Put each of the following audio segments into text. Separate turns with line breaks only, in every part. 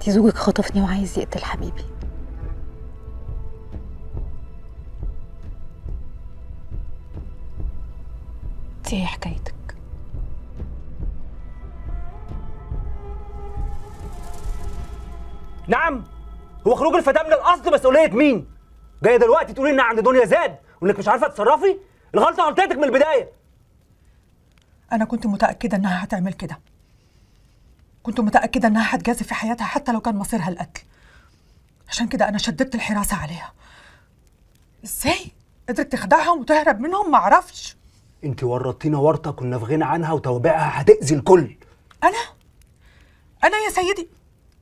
انت زوجك خطفني وعايز يقتل حبيبي انت ايه حكايتك
نعم هو خروج الفتاة من الأصل مسؤولية مين؟ جاية دلوقتي تقولي إن عند دنيا زاد وإنك مش عارفة تتصرفي؟ الغلطة غلطتك من البداية
أنا كنت متأكدة إنها هتعمل كده كنت متأكدة إنها هتجازف في حياتها حتى لو كان مصيرها القتل عشان كده أنا شددت الحراسة عليها إزاي؟ قدرت تخدعهم وتهرب منهم معرفش
أنت ورطتينا ورطة كنا في غنى عنها وتوابعها هتأذي الكل
أنا؟ أنا يا سيدي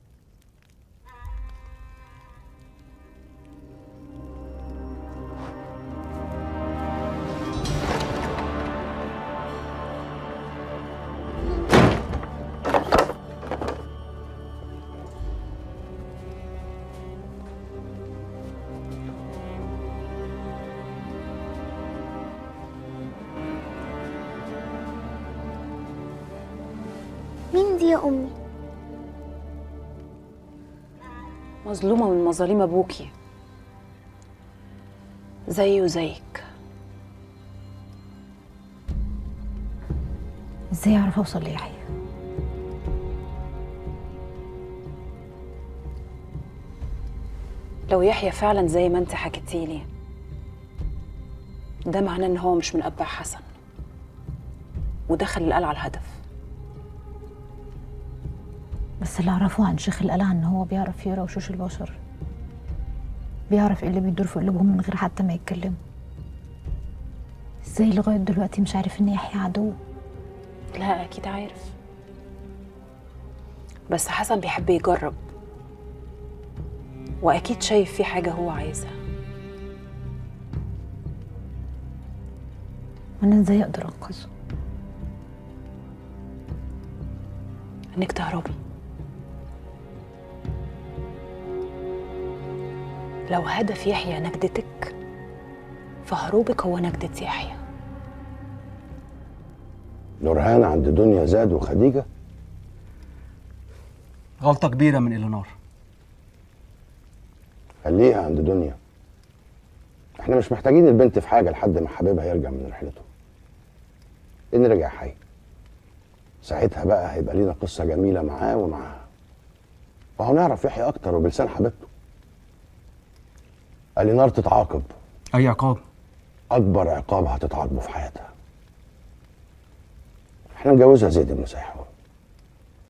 مين دي يا أمي؟
مظلومة من مظالم أبوكي زي وزيك ازاي اعرف اوصل ليحيى لو يحيى فعلا زي ما انت حكيتي لي ده معناه ان هو مش من اتباع حسن ودخل القلعه الهدف بس اللي اعرفه عن شيخ القلعه ان هو بيعرف يقرا وشوش البشر بيعرف ايه اللي بيدور في قلوبهم من غير حتى ما يتكلموا ازاي لغايه دلوقتي مش عارف ان يحيى عدو لا اكيد عارف بس حسن بيحب يجرب واكيد شايف في حاجه هو عايزها وانا ازاي اقدر انقذه انك تهربي لو هدف يحيى نجدتك فهروبك هو نجدة يحيى
نورهان عند دنيا زاد وخديجة
غلطة كبيرة من إلينار
خليها عند دنيا احنا مش محتاجين البنت في حاجة لحد ما حبيبها يرجع من رحلته إن رجع حي ساعتها بقى هيبقى لينا قصة جميلة معاه ومعاها وهو نعرف يحيى أكتر وبلسان حبيبته الينار تتعاقب
أي عقاب؟
أكبر عقاب هتتعاقبه في حياتها احنا نجوزها زيد بن سيحون